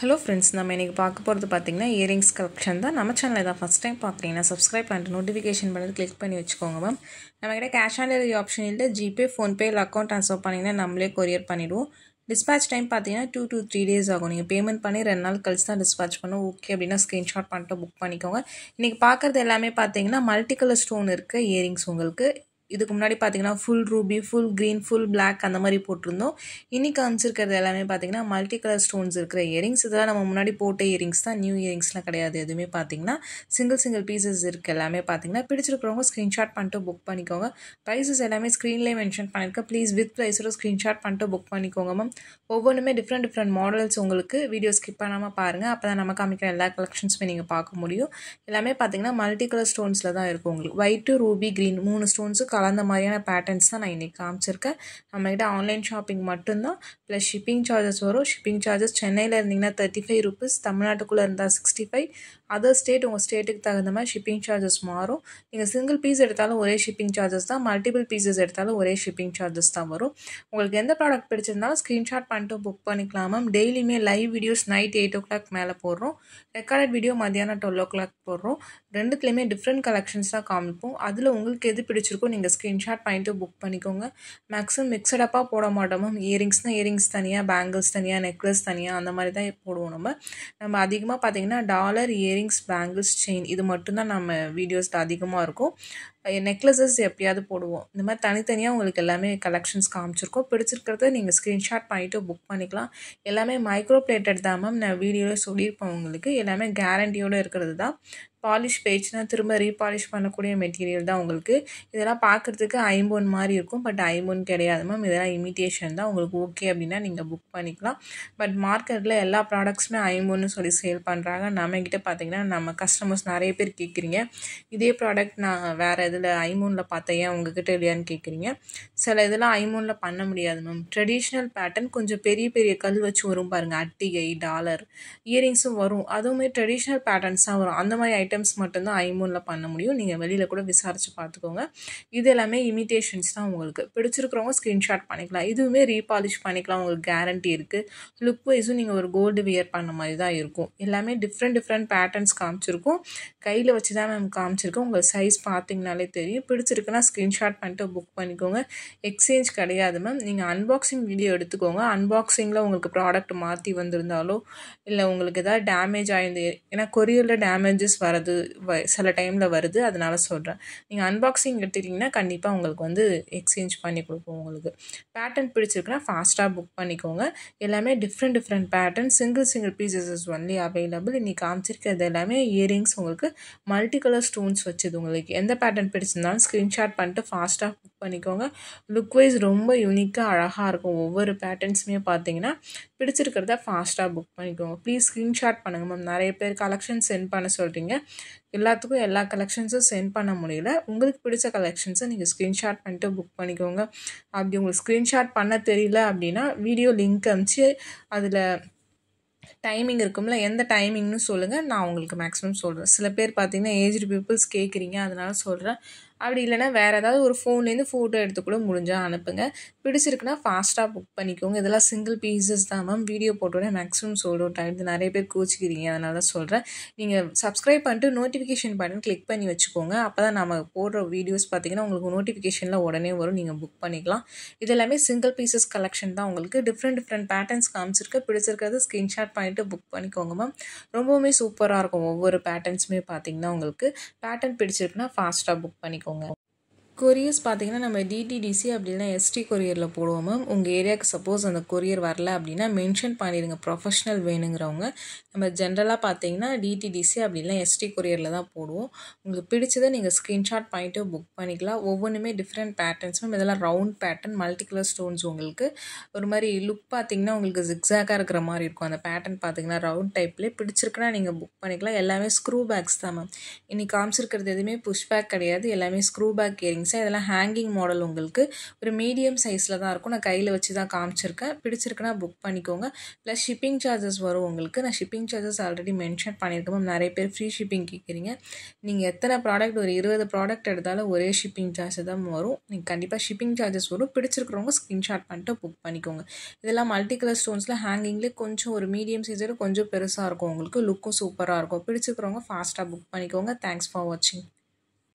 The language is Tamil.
ஹலோ ஃப்ரெண்ட்ஸ் நம்ம இன்றைக்கி பார்க்க போகிறது பார்த்தீங்கன்னா இயரிங்ஸ் கலெக்ஷன் தான் நம்ம சேனலில் தான் ஃபஸ்ட் டைம் பார்க்குறீங்கன்னா சப்ஸ்கிரைப் பண்ணிட்டு நோட்டிஃபிகேஷன் பண்ணி கிளிக் பண்ணி வச்சுக்கோங்க மேம் நம்மக்கிட்ட கேஷ் ஆன் டெலிவரி ஆப்ஷன் இல்லை ஜிபே ஃபோன்பே இல்லை அக்கௌண்ட் ட்ரான்ஸ்ஃபர் பண்ணிங்கன்னா நம்மளே கொரியர் பண்ணிவிடுவோம் டிஸ்பேச் டைம் பார்த்தீங்கன்னா டூ to த்ரீ டேஸ் ஆகும் நீங்கள் பேமெண்ட் பண்ணி ரெண்டு நாள் கழிச்சு தான் டிஸ்பேச் பண்ணும் ஓகே அப்படின்னா ஸ்க்ரீன்ஷாட் பண்ணிட்டு புக் பண்ணிக்கோங்க இன்றைக்கி பார்க்குறது எல்லாமே பார்த்தீங்கன்னா மல்டி கலர் ஸ்டோன் இருக்க இயரிங்ஸ் உங்களுக்கு இதுக்கு முன்னாடி பார்த்தீங்கன்னா full ruby full green full Black அந்த மாதிரி போட்டிருந்தோம் இன்னைக்கு காமிச்சிருக்கிறது எல்லாமே பார்த்தீங்கன்னா மல்டி கலர் ஸ்டோன்ஸ் இருக்கிற இயரிங்ஸ் இதெல்லாம் நம்ம முன்னாடி போட்ட இயரிங்ஸ் தான் நியூ இயரிங்ஸ்லாம் கிடையாது எதுவுமே பார்த்தீங்கன்னா சிங்கிள் சிங்கிள் பீசஸ் இருக்குது எல்லாமே பார்த்தீங்கன்னா பிடிச்சிருக்கிறவங்க ஸ்க்ரீன்ஷாட் பண்ணிட்டு புக் பண்ணிக்கோங்க ப்ரைஸஸ் எல்லாமே ஸ்க்ரீன்லேயே மென்ஷன் பண்ணியிருக்கேன் ப்ளீஸ் வித் ப்ரைஸோட ஸ்க்ரீன்ஷாட் பண்ணிட்டு புக் பண்ணிக்கோங்க மேம் ஒவ்வொன்றுமே டிஃப்ரெண்ட் டிஃப்ரெண்ட் மாடல்ஸ் உங்களுக்கு வீடியோ ஸ்கிப் பண்ணாமல் பாருங்கள் அப்போ தான் நம்ம காமிக்கிற எல்லா கலெக்ஷன்ஸுமே நீங்கள் பார்க்க முடியும் எல்லாமே பார்த்தீங்கன்னா மல்டி கலர் ஸ்டோன்ஸில் தான் இருக்கும் உங்களுக்கு ஒயிட்டு ரூபி க்ரீன் மூணு ஸ்டோன்ஸு கலந்த மாதிரியான பேட்டர்ன்ஸ் தான் நான் இன்றைக்கி காமிச்சிருக்கேன் நம்மகிட்ட ஆன்லைன் ஷாப்பிங் மட்டும்தான் ப்ளஸ் ஷிப்பிங் சார்ஜஸ் வரும் ஷிப்பிங் சார்ஜஸ் சென்னையில் இருந்தீங்கன்னா தேர்ட்டி ஃபைவ் ருபீஸ் தமிழ்நாட்டுக்குள்ளே இருந்தால் சிக்ஸ்டி ஃபைவ் அதர் ஸ்டேட் உங்கள் ஸ்டேட்டுக்கு தகுந்த மாதிரி ஷிப்பிங் சார்ஜஸ் மாறும் நீங்கள் சிங்கிள் பீஸ் எடுத்தாலும் ஒரே ஷிப்பிங் சார்ஜஸ் தான் மல்டிபிள் பீசஸ் எடுத்தாலும் ஒரே ஷிப்பிங் சார்ஜஸ் தான் வரும் உங்களுக்கு எந்த ப்ராடக்ட் பிடிச்சிருந்தாலும் ஸ்க்ரீன்ஷாட் பண்ணிட்டு புக் பண்ணிக்கலாம் மேம் டெய்லியுமே live videos night eight o'clock மேலே போடுறோம் ரெக்கார்டட் வீடியோ மத்தியானம் டுவெல் ஓ கிளாக் போடுறோம் ரெண்டுத்துலேயுமே டிஃப்ரெண்ட் கலெக்ஷன்ஸ் தான் காமிப்போம் அதில் உங்களுக்கு எது பிடிச்சிருக்கோ நீங்கள் ஸ்க்ரீன்ஷாட் பண்ணிட்டு புக் பண்ணிக்கோங்க மேக்ஸிமம் மிக்சடப்பாக போட மாட்டோம் மேம் இயரிங்ஸ்னால் இயரிங்ஸ் தனியாக பேங்கிள்ஸ் தனியாக நெக்லஸ் தனியாக அந்த மாதிரி தான் போடுவோம் நம்ம நம்ம அதிகமாக பார்த்தீங்கன்னா டாலர் இயரிங்ஸ் பேங்கிள்ஸ் செயின் இது மட்டும்தான் நம்ம வீடியோஸில் அதிகமாக இருக்கும் நெக்லஸஸ் எப்பயாவது போடுவோம் இந்த மாதிரி தனித்தனியாக உங்களுக்கு எல்லாமே கலெக்ஷன்ஸ் காமிச்சிருக்கோம் பிடிச்சிருக்கிறத நீங்கள் ஸ்க்ரீன்ஷாட் பண்ணிவிட்டு புக் பண்ணிக்கலாம் எல்லாமே மைக்ரோ பிளேட்டட் தான் மேம் நான் வீடியோவில் சொல்லியிருப்பேன் உங்களுக்கு எல்லாமே கேரண்டியோடு இருக்கிறது தான் பாலிஷ் பேஜ்னா திரும்ப ரீபாலிஷ் பண்ணக்கூடிய மெட்டீரியல் தான் உங்களுக்கு இதெல்லாம் பார்க்குறதுக்கு ஐம்போன் மாதிரி இருக்கும் பட் ஐம்போன் கிடையாது மேம் இதெல்லாம் இமிட்டேஷன் தான் உங்களுக்கு ஓகே அப்படின்னா நீங்கள் புக் பண்ணிக்கலாம் பட் மார்க்கெட்டில் எல்லா ப்ராடக்ட்ஸுமே ஐம்போன்னு சொல்லி சேல் பண்ணுறாங்க நம்மக்கிட்ட பார்த்தீங்கன்னா நம்ம கஸ்டமர்ஸ் நிறைய பேர் கேட்குறீங்க இதே ப்ராடக்ட் நான் வேறு இதில் ஐமோனில் பார்த்தேன் ஏன் உங்ககிட்ட இல்லையான்னு கேட்குறீங்க சில இதெல்லாம் ஐமோனில் பண்ண முடியாது மேம் ட்ரெடிஷ்னல் பேட்டர்ன் கொஞ்சம் பெரிய பெரிய கல் வச்சு வரும் பாருங்கள் அட்டிகை டாலர் இயரிங்ஸும் வரும் அதுவுமே ட்ரெடிஷ்னல் பேட்டர்ன்ஸ் தான் வரும் அந்த மாதிரி ஐட்டம்ஸ் மட்டும்தான் ஐமோனில் பண்ண முடியும் நீங்கள் வெளியில் கூட விசாரித்து பார்த்துக்கோங்க இது எல்லாமே இமிட்டேஷன்ஸ் தான் உங்களுக்கு பிடிச்சிருக்கிறவங்க ஸ்க்ரீன்ஷாட் பண்ணிக்கலாம் இதுவுமே ரீபாலிஷ் பண்ணிக்கலாம் உங்களுக்கு கேரண்டி இருக்குது லுக் வைஸும் நீங்கள் ஒரு கோல்டு வியர் பண்ண மாதிரி தான் இருக்கும் எல்லாமே டிஃப்ரெண்ட் டிஃப்ரெண்ட் பேட்டர்ன்ஸ் காமிச்சிருக்கும் கையில் வச்சு தான் மேம் காமிச்சிருக்கோம் உங்கள் சைஸ் பார்த்தீங்கனாலே தெரியும் பிடிச்சிருக்குன்னா ஸ்க்ரீன்ஷாட் பண்ணிட்டு புக் பண்ணிக்கோங்க எக்ஸ்சேஞ்ச் கிடையாது மேம் நீங்கள் அன்பாக்சிங் வீடியோ எடுத்துக்கோங்க அன்பாக்சிங்கில் உங்களுக்கு ப்ராடக்ட் மாற்றி வந்திருந்தாலோ இல்லை உங்களுக்கு ஏதாவது டேமேஜ் ஆயிருந்து ஏன்னா கொரியரில் டேமேஜஸ் வரது வ சில டைமில் வருது அதனால சொல்கிறேன் நீங்கள் அன்பாக்சிங் எடுத்துட்டிங்கன்னா கண்டிப்பாக உங்களுக்கு வந்து எக்ஸ்சேஞ்ச் பண்ணி கொடுப்போம் உங்களுக்கு பேட்டர்ன் பிடிச்சிருக்குன்னா ஃபாஸ்ட்டாக புக் பண்ணிக்கோங்க எல்லாமே different different pattern single single pieces is only available இன்றைக்கி காமிச்சிருக்கிறது எல்லாமே இயரிங்ஸ் உங்களுக்கு மல்டி கலர் ஸ்டோன்ஸ் வச்சது உங்களுக்கு எந்த பேட்டர்ன் பிடிச்சிருந்தாலும் ஸ்க்ரீன்ஷாட் பண்ணிட்டு ஃபாஸ்ட்டாக புக் பண்ணிக்கோங்க லுக் வைஸ் ரொம்ப யூனிக்காக அழகாக இருக்கும் ஒவ்வொரு பேட்டர்ன்ஸுமே பார்த்தீங்கன்னா பிடிச்சிருக்கிறத ஃபாஸ்ட்டாக புக் பண்ணிக்கோங்க ப்ளீஸ் ஸ்க்ரீன்ஷாட் பண்ணுங்கள் மேம் நிறைய பேர் கலெக்ஷன் சென்ட் பண்ண சொல்கிறீங்க எல்லாத்துக்கும் எல்லா கலெக்ஷன்ஸும் சென்ட் பண்ண முடியல உங்களுக்கு பிடிச்ச கலெக்ஷன்ஸை நீங்கள் ஸ்க்ரீன்ஷாட் பண்ணிட்டு புக் பண்ணிக்கோங்க அப்படி உங்களுக்கு ஸ்க்ரீன்ஷாட் பண்ண தெரியல அப்படின்னா வீடியோ லிங்க் அனுப்பிச்சு அதில் டைமிங் இருக்கும்ல எந்த டைமிங்னு சொல்லுங்கள் நான் உங்களுக்கு மேக்ஸிமம் சொல்கிறேன் சில பேர் பார்த்தீங்கன்னா ஏஜ்டு பீப்புள்ஸ் கேட்குறீங்க அதனால சொல்கிறேன் அப்படி இல்லைனா வேறு ஏதாவது ஒரு ஃபோன்லேருந்து ஃபோட்டோ எடுத்து கூட முடிஞ்சால் அனுப்புங்க பிடிச்சிருக்குன்னா ஃபாஸ்ட்டாக புக் பண்ணிக்கோங்க இதெல்லாம் சிங்கிள் பீசஸ் தான் மேம் வீடியோ போட்டோட மேக்ஸிமம் சோல்ட் அவுட் ஆகிடுது நிறைய பேர் கோச்சிக்கிறீங்க அதனால தான் சொல்கிறேன் நீங்கள் சப்ஸ்கிரைப் பண்ணிட்டு நோட்டிஃபிகேஷன் பட்டன் கிளிக் பண்ணி வச்சுக்கோங்க அப்போ தான் நம்ம போடுற வீடியோஸ் பார்த்தீங்கன்னா உங்களுக்கு நோட்டிஃபிகேஷனில் உடனே வரும் நீங்கள் புக் பண்ணிக்கலாம் இது எல்லாமே சிங்கிள் பீசஸ் கலெக்ஷன் தான் உங்களுக்கு டிஃப்ரெண்ட் டிஃப்ரெண்ட் பேட்டர்ன்ஸ் காமிச்சிருக்கு பிடிச்சிருக்கிறது ஸ்க்ரீன்ஷாட் பண்ணிட்டு புக் பண்ணிக்கோங்க மேம் ரொம்பவுமே சூப்பராக இருக்கும் ஒவ்வொரு பேட்டர்ன்ஸுமே பார்த்தீங்கன்னா உங்களுக்கு பேட்டர்ன் பிடிச்சிருக்குன்னா ஃபாஸ்ட்டாக புக் பண்ணிக்கோங்க கொரியர்ஸ் பார்த்தீங்கன்னா நம்ம டிடிடிசி அப்படின்னா எஸ்டி கொரியரில் போடுவோம் மேம் உங்கள் ஏரியாவுக்கு சப்போஸ் அந்த கொரியர் வரல அப்படின்னா மென்ஷன் பண்ணிடுங்க ப்ரொஃபஷ்னல் வேணுங்கிறவங்க நம்ம ஜென்ரலாக பார்த்தீங்கன்னா டிடிடிசி அப்படின்னா எஸ்டி கொரியரில் தான் போடுவோம் உங்களுக்கு பிடிச்சதை நீங்கள் ஸ்க்ரீன்ஷாட் பண்ணிட்டு புக் பண்ணிக்கலாம் ஒவ்வொன்றுமே டிஃப்ரெண்ட் பேட்டர்ன்ஸ் மேம் இதெல்லாம் round pattern multi colour stones உங்களுக்கு ஒரு மாதிரி லுக் பார்த்தீங்கன்னா உங்களுக்கு ஜிக்ஸாக்காக இருக்கிற மாதிரி இருக்கும் அந்த பேட்டர்ன் பார்த்தீங்கன்னா ரவுண்ட் டைப்லேயே பிடிச்சிருக்குன்னா நீங்கள் புக் பண்ணிக்கலாம் எல்லாமே ஸ்க்ரூ பேக்ஸ் தான் மேம் இன்னைக்கு காமிச்சிருக்கிறது எதுவுமே புஷ் பேக் கிடையாது எல்லாமே ஸ்க்ரூ பேக் இயரிங்ஸ் டிசைன் இதெல்லாம் ஹேங்கிங் மாடல் உங்களுக்கு ஒரு மீடியம் சைஸில் தான் இருக்கும் நான் கையில் வச்சு தான் காமிச்சிருக்கேன் பிடிச்சிருக்குன்னா புக் பண்ணிக்கோங்க ப்ளஸ் ஷிப்பிங் சார்ஜஸ் வரும் உங்களுக்கு நான் ஷிப்பிங் சார்ஜஸ் ஆல்ரெடி மென்ஷன் பண்ணியிருக்கேன் மேம் நிறைய பேர் ஃப்ரீ ஷிப்பிங் கேட்குறீங்க நீங்கள் எத்தனை ப்ராடக்ட் ஒரு இருபது ப்ராடக்ட் எடுத்தாலும் ஒரே ஷிப்பிங் சார்ஜ் தான் வரும் நீங்கள் கண்டிப்பாக ஷிப்பிங் சார்ஜஸ் வரும் பிடிச்சிருக்கிறவங்க ஸ்க்ரீன்ஷாட் பண்ணிட்டு புக் பண்ணிக்கோங்க இதெல்லாம் மல்டி கலர் ஸ்டோன்ஸில் ஹேங்கிங்லேயே கொஞ்சம் ஒரு மீடியம் சைஸோட கொஞ்சம் பெருசாக இருக்கும் உங்களுக்கு லுக்கும் சூப்பராக இருக்கும் பிடிச்சிருக்கிறவங்க ஃபாஸ்ட்டாக புக் பண்ணிக்கோங்க தேங்க்ஸ் ஃபார் வாட்சிங்